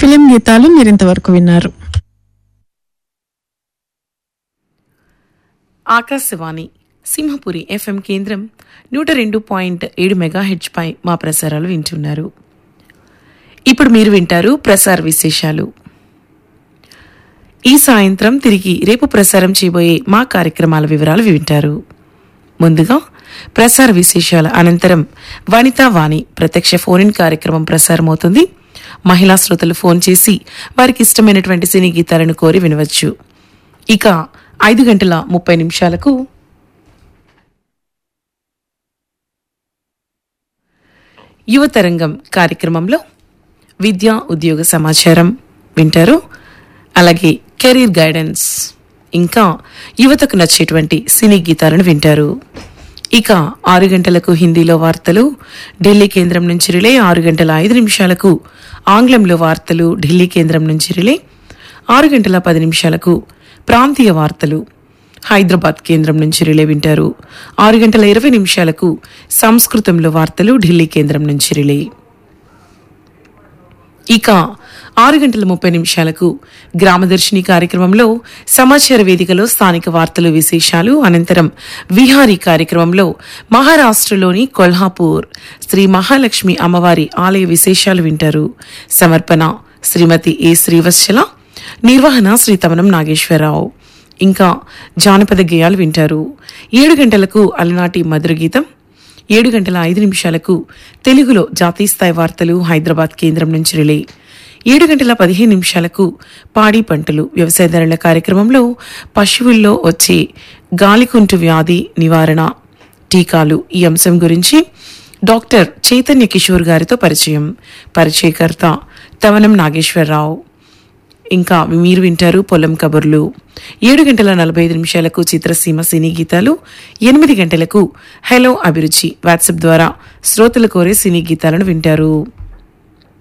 film గీతాలు మీరింతవరకు విన్నారు ఆకాశవాణి సింహపురి ఎఫ్ఎం కేంద్రం నూట రెండు పాయింట్ ఏడు మెగాహెచ్ పై మా ప్రసారాలు వింటున్నారు ఇప్పుడు మీరు వింటారు ప్రసార విశేషాలు ఈ సాయంత్రం తిరిగి రేపు ప్రసారం చేయబోయే మా కార్యక్రమాల వివరాలు వింటారు ముందుగా ప్రసార విశేషాల అనంతరం వనితా వాణి ప్రత్యక్ష ఫోన్ ఇన్ కార్యక్రమం ప్రసారమవుతుంది మహిళా శ్రోతలు ఫోన్ చేసి వారికి ఇష్టమైనటువంటి సినీ గీతాలను కోరి వినవచ్చు ఇక ఐదు గంటల ముప్పై నిమిషాలకు యువతరంగం కార్యక్రమంలో విద్యా ఉద్యోగ సమాచారం వింటారు అలాగే కెరీర్ గైడెన్స్ ఇంకా యువతకు నచ్చేటువంటి సినీ గీతాలను వింటారు ఇక ఆరు గంటలకు హిందీలో వార్తలు ఢిల్లీ కేంద్రం నుంచి రిలే ఆరు గంటల ఐదు నిమిషాలకు ఆంగ్లంలో వార్తలు ఢిల్లీ కేంద్రం నుంచి రిలే ఆరు గంటల పది నిమిషాలకు ప్రాంతీయ వార్తలు హైదరాబాద్ కేంద్రం నుంచి రిలే వింటారు ఆరు గంటల ఇరవై నిమిషాలకు సంస్కృతంలో వార్తలు ఢిల్లీ కేంద్రం నుంచి రిలే ఇక ఆరు గంటల ముప్పై నిమిషాలకు గ్రామదర్శిని కార్యక్రమంలో సమాచార వేదికలో స్థానిక వార్తలు విశేషాలు అనంతరం విహారీ కార్యక్రమంలో మహారాష్ట్రలోని కొల్హాపూర్ శ్రీ మహాలక్ష్మి అమ్మవారి ఆలయ విశేషాలు వింటారు సమర్పణ శ్రీమతి ఏ శ్రీవత్సల నిర్వహణ శ్రీ తమనం నాగేశ్వరరావు ఇంకా జానపద గేయాలు వింటారు ఏడు గంటలకు అలనాటి మధుర గీతం ఏడు గంటల ఐదు నిమిషాలకు తెలుగులో జాతీయ స్థాయి వార్తలు హైదరాబాద్ కేంద్రం నుంచి రిలే ఏడు గంటల పదిహేను నిమిషాలకు పాడి పంటలు వ్యవసాయదారుల కార్యక్రమంలో పశువుల్లో వచ్చే గాలికుంటు వ్యాధి నివారణ టీకాలు ఈ అంశం గురించి డాక్టర్ చైతన్య కిషోర్ గారితో పరిచయం పరిచయకర్త తవనం నాగేశ్వరరావు ఇంకా మీరు వింటారు పొలం కబుర్లు ఏడు గంటల నలభై ఐదు నిమిషాలకు చిత్రసీమ సినీ గీతాలు ఎనిమిది గంటలకు హలో అభిరుచి వాట్సాప్ ద్వారా శ్రోతలు కోరే సినీ గీతాలను వింటారు